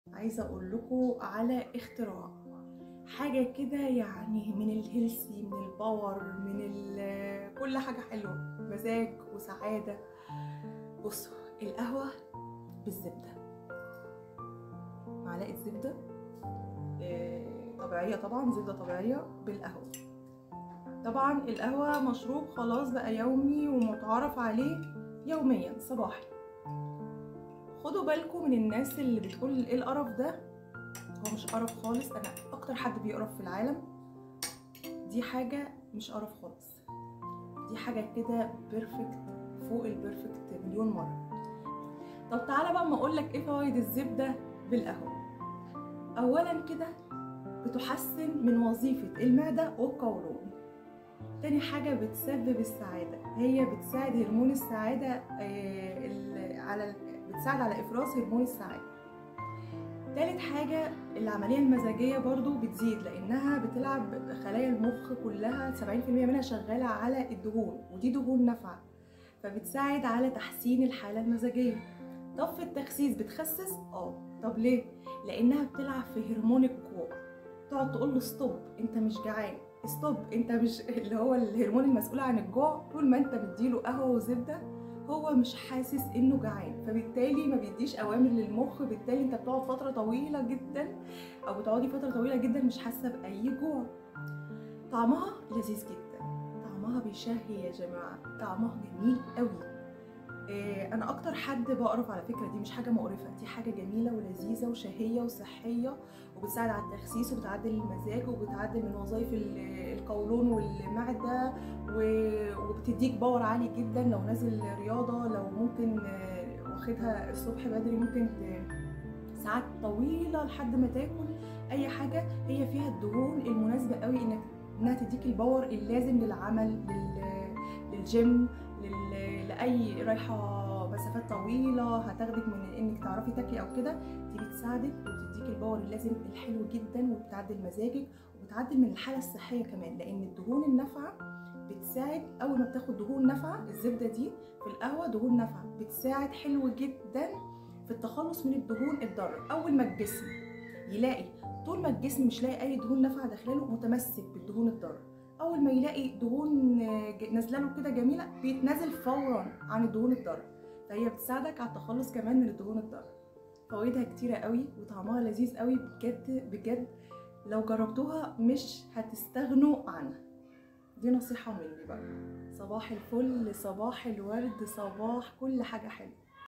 عايزه اقول لكم على اختراع حاجه كده يعني من الهيلثي من الباور من ال- كل حاجه حلوه مزاج وسعاده بصوا القهوه بالزبده معلقه زبده آه، طبيعيه طبعا زبده طبيعيه بالقهوه طبعا القهوه مشروب خلاص بقى يومي ومتعارف عليه يوميا صباحي خدوا بالكم من الناس اللي بتقول ايه القرف ده هو مش قرف خالص انا اكتر حد بيقرف في العالم دي حاجه مش قرف خالص دي حاجه كده بيرفكت فوق البيرفكت مليون مره طب تعالى بقى ما اقول لك ايه فوائد الزبده بالقهوه اولا كده بتحسن من وظيفه المعده والقولون تاني حاجة بتسبب السعادة هي بتساعد هرمون السعادة آه، ال- على بتساعد على إفراز هرمون السعادة تالت حاجة العملية المزاجية برضو بتزيد لأنها بتلعب خلايا المخ كلها 70% منها شغالة على الدهون ودي دهون نافعة فبتساعد على تحسين الحالة المزاجية طب في التخسيس بتخسس؟ اه طب ليه؟ لأنها بتلعب في هرمون الجوع تقعد تقول له ستوب انت مش جعان ستوب انت مش اللي هو الهرمون المسؤول عن الجوع طول ما انت بتديله قهوه وزبده هو مش حاسس انه جعان فبالتالي ما بيديش اوامر للمخ بالتالي انت بتقعد فتره طويله جدا او بتقعدي فتره طويله جدا مش حاسه باي جوع طعمها لذيذ جدا طعمها بيشهي يا جماعه طعمها جميل قوي إيه، انا اكتر حد بقرف على فكره دي مش حاجه مقرفه دي حاجه جميله ولذيذه وشهيه وصحيه وبتساعد على التخسيس وبتعدل المزاج وبتعدل من وظائف ال- القولون والمعده و- وبتديك باور عالي جدا لو نازل رياضه لو ممكن آه، واخدها الصبح بدري ممكن ت- ساعات طويله لحد ما تاكل اي حاجه هي فيها الدهون المناسبه قوي انك انها تديك الباور اللازم للعمل لل- للجيم لل- لاي رايحه مسافات طويله هتاخدك من انك تعرفي تاكلي او كده دي بتساعدك وبتديك الباور اللازم الحلو جدا وبتعدل مزاجك وبتعدل من الحاله الصحيه كمان لان الدهون النافعه بتساعد اول ما بتاخد دهون نافعه الزبده دي في القهوه دهون نافعه بتساعد حلو جدا في التخلص من الدهون الضاره اول ما الجسم يلاقي طول ما الجسم مش لاقي اي دهون نافعه داخله متمسك بالدهون الضاره اول ما يلاقي دهون آه، ج- نازله له كده جميله بيتنازل فورا عن الدهون الضاره فهي بتساعدك على التخلص كمان من الدهون الضاره فوائدها كتيرة قوي وطعمها لذيذ قوي بجد بجد لو جربتوها مش هتستغنوا عنها دي نصيحة مني بقى صباح الفل صباح الورد صباح كل حاجة حلوة